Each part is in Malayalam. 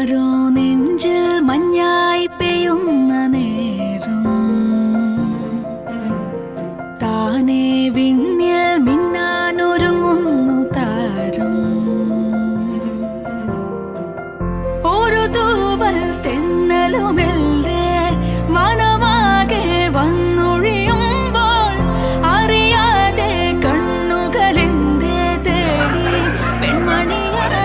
ആരോ നെഞ്ചിൽ മഞ്ഞായി പെയ്യുന്ന നേരം താനെ വിണ്ണിൽ മിന്നാനൊരുങ്ങുന്നു താരം ഒരു തൂവൽ തെന്നലുമെല്ലേ മനമാകെ വന്നൊഴിയുമ്പോൾ അറിയാതെ കണ്ണുകളെന്തേ തേടി പെൺമണിയാളെ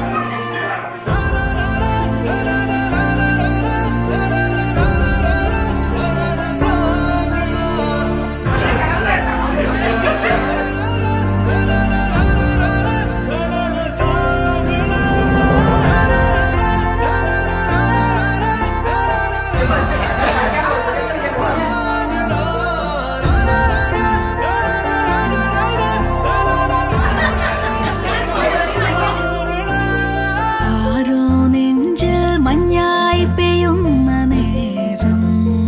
ആരോ നെഞ്ചിൽ മഞ്ഞായി പെയ്യുന്ന നേരം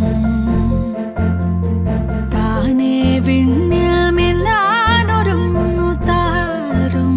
താനെ വിണ്ണിൽ മിന്നാനൊരുങ്ങുന്നു താരം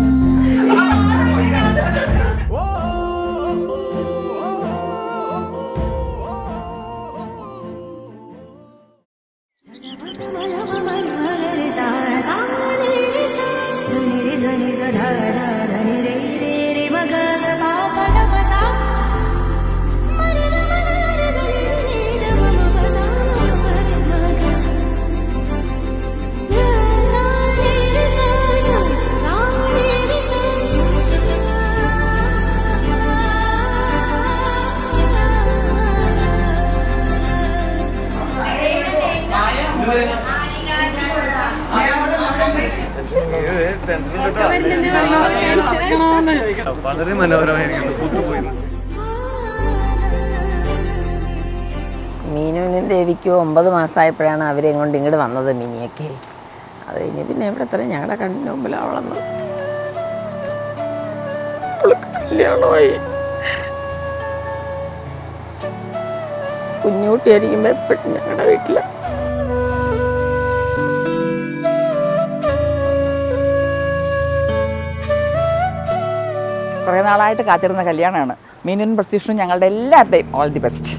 വളരെ മനോഹരമായിരിക്കുന്നു പൂത്തുപോയി മീനുവിനും ദേവിക്കും ഒമ്പത് മാസമായപ്പോഴാണ് അവരെ കൊണ്ട് ഇങ്ങോട്ട് വന്നത് മിനിയൊക്കെ അത് കഴിഞ്ഞ് പിന്നെ ഇവിടെ എത്ര ഞങ്ങളുടെ കണ്ണിന് മുമ്പിൽ അവളെന്ന് അവൾക്ക് കല്യാണമായി കുഞ്ഞുകുട്ടിയായിരിക്കുമ്പോൾ എപ്പോഴും ഞങ്ങളുടെ വീട്ടിൽ കുറേ നാളായിട്ട് കാത്തിരുന്ന കല്യാണമാണ് മീനും പ്രത്യക്ഷനും ഞങ്ങളുടെ എല്ലാവരുടെയും ഓൾ ദി ബെസ്റ്റ്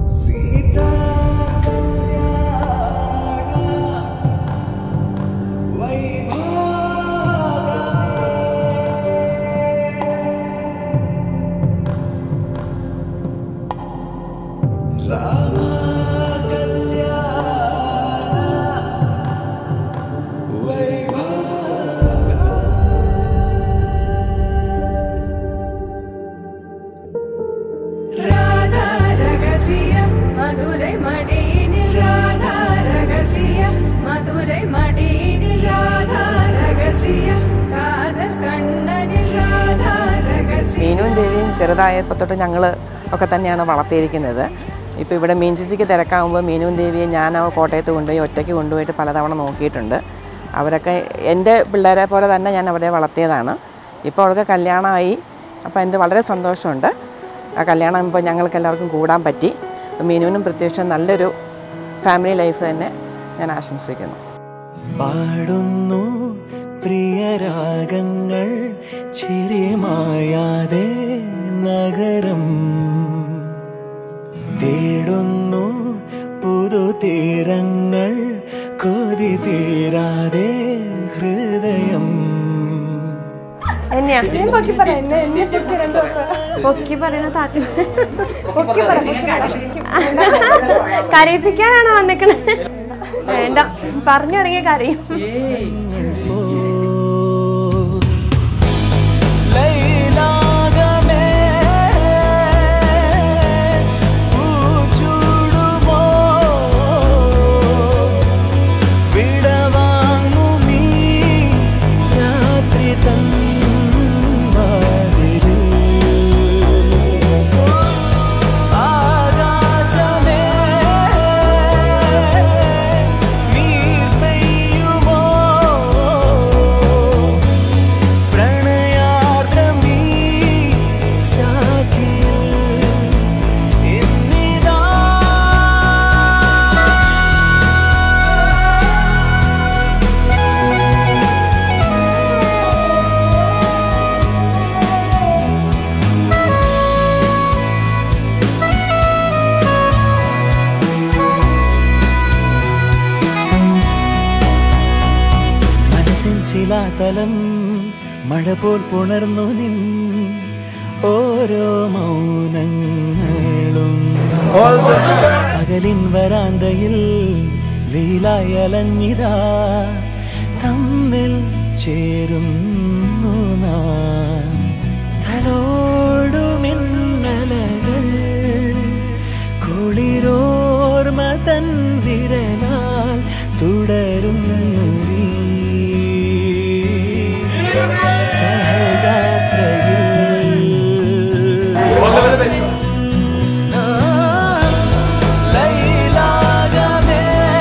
ராதா ரகசிய மதுரை மடியினில் ராதா ரகசிய மதுரை மடியினில் ராதா ரகசிய காதல் கண்ணனில் ராதா ரகசிய മീനും ദേവിയും ചെറുതായപ്പോൾ തൊട്ട് ഞങ്ങൾ ഒക്കെ തന്നെയാണ് വളർത്തിയിരിക്കുന്നത് ഇപ്പോൾ ഇവിടെ മീൻ ചേച്ചിക്ക് തിരക്കാകുമ്പോൾ മീനും ദേവിയെ ഞാൻ ആ കോട്ടയത്ത് കൊണ്ടുപോയി ഒറ്റയ്ക്ക് കൊണ്ടുപോയിട്ട് പലതവണ നോക്കിയിട്ടുണ്ട് അവരൊക്കെ എൻ്റെ പിള്ളേരെ പോലെ തന്നെ ഞാൻ അവരെ വളർത്തിയതാണ് ഇപ്പോൾ അവൾക്ക് കല്യാണമായി അപ്പോൾ എൻ്റെ വളരെ സന്തോഷമുണ്ട് ആ കല്യാണം ഇപ്പോൾ ഞങ്ങൾക്ക് എല്ലാവർക്കും കൂടാൻ പറ്റി അപ്പോൾ മീനുവിനും പ്രത്യേകിച്ച് നല്ലൊരു ഫാമിലി ലൈഫ് തന്നെ ഞാൻ ആശംസിക്കുന്നു പാടുന്നു പ്രിയരാഗങ്ങൾ ചിരിമായാതെ നഗരം തേടുന്നു പുതുതീരങ്ങൾ കൊതി തീരാതെ ഹൃദയം പൊക്കി പറയണ താത്തി കരയിപ്പിക്കാനാണോ വന്നിക്കണത് വേണ്ട പറഞ്ഞിറങ്ങിയ കരയും ലൈലാകമേ പൂച്ചൂടുമോ വിടവാങ്ങുമീ രാത്രി തൻ വാതിലിൽ ആകാശമേ നീർ പെയ്യുമോ മാതലം മഴ പോൽ പുണർന്നു നിൻ ഓരോ മൗനങ്ങളും പകലിൻ വരാന്തയിൽ വെയിലായി അലഞ്ഞിതാ തമ്മിൽ ചേരുന്നു നാം തലോടുമിന്നലകൾ കുളിരോർമ തൻ വിരലാൽ തുടരുന്നു നീ സഹയാത്രയിൽ ലൈലാകമേ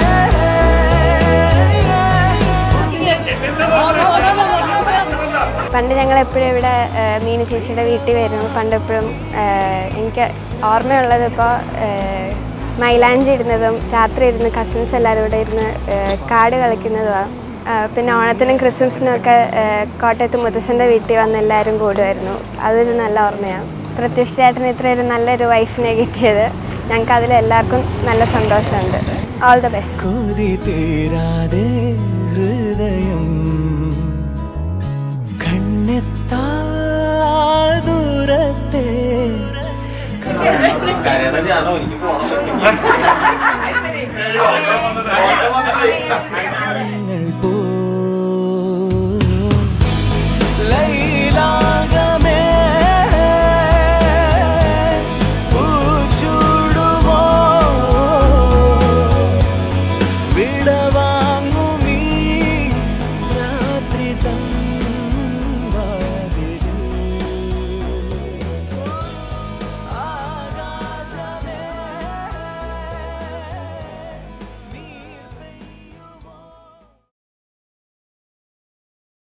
പണ്ട് ഞങ്ങൾ എപ്പോഴും ഇവിടെ ആ, മീനു ചേച്ചിയുടെ വീട്ടിൽ വരുന്നു പണ്ട് എപ്പോഴും ആ, എനിക്ക് ഓർമ്മയുള്ളത് ഇപ്പോൾ മൈലാഞ്ചി ഇടുന്നതും രാത്രി ഇരുന്ന് കസിൻസ് എല്ലാവരും ഇവിടെ ഇരുന്ന് ആ, കാട് കളിക്കുന്നതുമാണ് ആ, പിന്നെ ഓണത്തിനും ക്രിസ്മസിനും ഒക്കെ ആ, കോട്ടയത്ത് മുത്തശ്ശൻ്റെ വീട്ടിൽ വന്ന് എല്ലാവരും കൂടുമായിരുന്നു അതൊരു നല്ല ഓർമ്മയാണ് പ്രത്യക്ഷ ചേട്ടന് ഇത്രയൊരു നല്ലൊരു വൈഫിനെ കിട്ടിയത് ഞങ്ങൾക്ക് അതിൽ എല്ലാവർക്കും നല്ല സന്തോഷമുണ്ട് ഓൾ ദ ബെസ്റ്റ് കൊതി തീരാതെ ഹൃദയം കണ്ണെത്താ ദൂരത്തെ കരയണ ഞാനോ എനിക്ക് പോണം